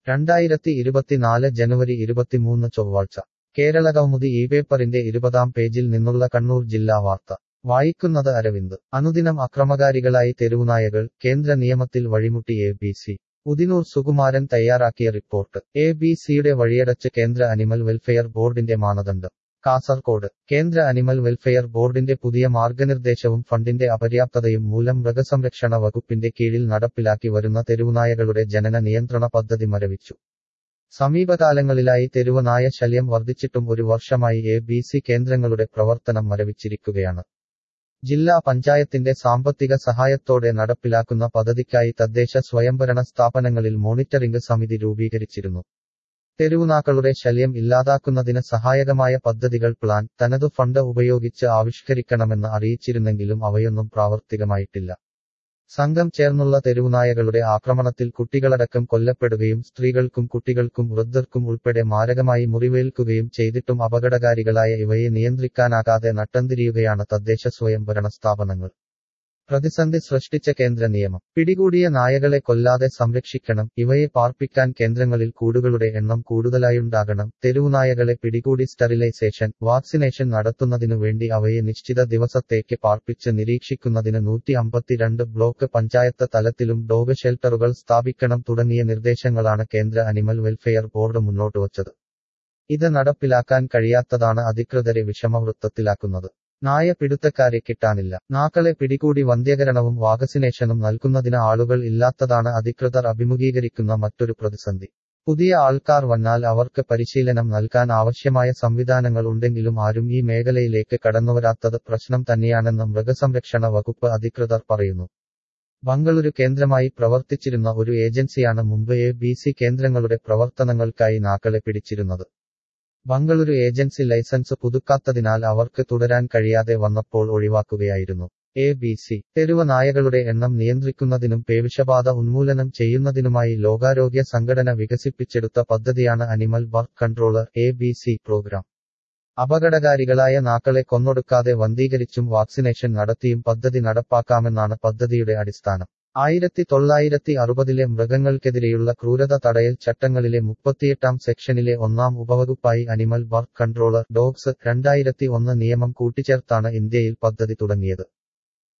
രണ്ടായിരത്തി ഇരുപത്തിനാല് ജനുവരി ഇരുപത്തിമൂന്ന് ചൊവ്വാഴ്ച കേരളകൗമുദി ഈ പേപ്പറിന്റെ ഇരുപതാം പേജിൽ നിന്നുള്ള കണ്ണൂർ ജില്ലാ വാർത്ത വായിക്കുന്നത് അരവിന്ദ് അനുദിനം അക്രമകാരികളായി തെരുവുനായകൾ കേന്ദ്ര നിയമത്തിൽ വഴിമുട്ടി A B C Udinur Sukumaran തയ്യാറാക്കിയ റിപ്പോർട്ട് എ ബി സിയുടെ വഴിയടച്ച് കേന്ദ്ര അനിമൽ വെൽഫെയർ ബോർഡിന്റെ മാനദണ്ഡം കാസർകോട് കേന്ദ്ര അനിമൽ വെൽഫെയർ ബോർഡിന്റെ പുതിയ മാർഗനിർദ്ദേശവും ഫണ്ടിന്റെ അപര്യാപ്തതയും മൂലം മൃഗസംരക്ഷണ വകുപ്പിന്റെ കീഴിൽ നടപ്പിലാക്കി വരുന്ന തെരുവുനായകളുടെ ജനന നിയന്ത്രണ പദ്ധതി മരവിച്ചു സമീപകാലങ്ങളിലായി തെരുവുനായ ശല്യം വർദ്ധിച്ചിട്ടും ഒരു വർഷമായി എ ബി സി കേന്ദ്രങ്ങളുടെ പ്രവർത്തനം മരവിച്ചിരിക്കുകയാണ് ജില്ലാ പഞ്ചായത്തിന്റെ സാമ്പത്തിക സഹായത്തോടെ നടപ്പിലാക്കുന്ന പദ്ധതിക്കായി തദ്ദേശ സ്വയംഭരണ സ്ഥാപനങ്ങളിൽ മോണിറ്ററിംഗ് സമിതി രൂപീകരിച്ചിരുന്നു തെരുവുനാക്കളുടെ ശല്യം ഇല്ലാതാക്കുന്നതിന് സഹായകമായ പദ്ധതികൾ പ്ലാൻ തനതു ഫണ്ട് ഉപയോഗിച്ച് ആവിഷ്കരിക്കണമെന്ന് അറിയിച്ചിരുന്നെങ്കിലും അവയൊന്നും പ്രാവർത്തികമായിട്ടില്ല സംഘം ചേർന്നുള്ള തെരുവുനായകളുടെ ആക്രമണത്തിൽ കുട്ടികളടക്കം കൊല്ലപ്പെടുകയും സ്ത്രീകൾക്കും കുട്ടികൾക്കും വൃദ്ധർക്കും ഉൾപ്പെടെ മാരകമായി മുറിവേൽക്കുകയും ചെയ്തിട്ടും അപകടകാരികളായ ഇവയെ നിയന്ത്രിക്കാനാകാതെ നട്ടംതിരിയുകയാണ് തദ്ദേശ സ്വയംഭരണ സ്ഥാപനങ്ങൾ പ്രതിസന്ധി സൃഷ്ടിച്ച കേന്ദ്ര നിയമം പിടികൂടിയ നായകളെ കൊല്ലാതെ സംരക്ഷിക്കണം ഇവയെ പാർപ്പിക്കാൻ കേന്ദ്രങ്ങളിൽ കൂടുകളുടെ എണ്ണം കൂടുതലായുണ്ടാകണം തെരുവുനായകളെ പിടികൂടി സ്റ്റെറിലൈസേഷൻ വാക്സിനേഷൻ നടത്തുന്നതിനു വേണ്ടി അവയെ നിശ്ചിത ദിവസത്തേക്ക് പാർപ്പിച്ച് നിരീക്ഷിക്കുന്നതിന് നൂറ്റി അമ്പത്തിരണ്ട് ബ്ലോക്ക് പഞ്ചായത്ത് തലത്തിലും ഡോഗ് ഷെൽട്ടറുകൾ സ്ഥാപിക്കണം തുടങ്ങിയ നിർദ്ദേശങ്ങളാണ് കേന്ദ്ര അനിമൽ വെൽഫെയർ ബോർഡ് മുന്നോട്ടുവച്ചത് ഇത് നടപ്പിലാക്കാൻ കഴിയാത്തതാണ് അധികൃതരെ വിഷമവൃത്തത്തിലാക്കുന്നത് നായ പിടുത്തക്കാരെ കിട്ടാനില്ല നാക്കളെ പിടികൂടി വന്ധ്യകരണവും വാക്സിനേഷനും നൽകുന്നതിന് ആളുകൾ ഇല്ലാത്തതാണ് അധികൃതർ അഭിമുഖീകരിക്കുന്ന മറ്റൊരു പ്രതിസന്ധി പുതിയ ആൾക്കാർ വന്നാൽ അവർക്ക് പരിശീലനം നൽകാൻ ആവശ്യമായ സംവിധാനങ്ങൾ ഉണ്ടെങ്കിലും ആരും ഈ മേഖലയിലേക്ക് കടന്നുവരാത്തത് പ്രശ്നം തന്നെയാണെന്ന് മൃഗസംരക്ഷണ വകുപ്പ് അധികൃതർ പറയുന്നു ബംഗളൂരു കേന്ദ്രമായി പ്രവർത്തിച്ചിരുന്ന ഒരു ഏജൻസിയാണ് മുമ്പ് എ ബി സി കേന്ദ്രങ്ങളുടെ പ്രവർത്തനങ്ങൾക്കായി നാക്കളെ പിടിച്ചിരുന്നത് ബംഗളൂരു ഏജൻസി ലൈസൻസ് പുതുക്കാത്തതിനാൽ അവർക്ക് തുടരാൻ കഴിയാതെ വന്നപ്പോൾ ഒഴിവാക്കുകയായിരുന്നു എ ബി സി തെരുവ നായകളുടെ എണ്ണം നിയന്ത്രിക്കുന്നതിനും പേവിഷബാധ ഉന്മൂലനം ചെയ്യുന്നതിനുമായി ലോകാരോഗ്യ സംഘടന വികസിപ്പിച്ചെടുത്ത പദ്ധതിയാണ് animal birth controller A B C programme അപകടകാരികളായ നാക്കളെ കൊന്നൊടുക്കാതെ വന്ധീകരിച്ചും വാക്സിനേഷൻ നടത്തിയും പദ്ധതി നടപ്പാക്കാമെന്നാണ് പദ്ധതിയുടെ അടിസ്ഥാനം ആയിരത്തി തൊള്ളായിരത്തി അറുപതിലെ മൃഗങ്ങൾക്കെതിരെയുള്ള ക്രൂരത തടയൽ ചട്ടങ്ങളിലെ മുപ്പത്തിയെട്ടാം സെക്ഷനിലെ ഒന്നാം ഉപവകുപ്പായി അനിമൽ ബർത്ത് കൺട്രോളർ ഡോഗ്സ് രണ്ടായിരത്തി ഒന്ന് നിയമം കൂട്ടിച്ചേർത്താണ് ഇന്ത്യയിൽ പദ്ധതി തുടങ്ങിയത്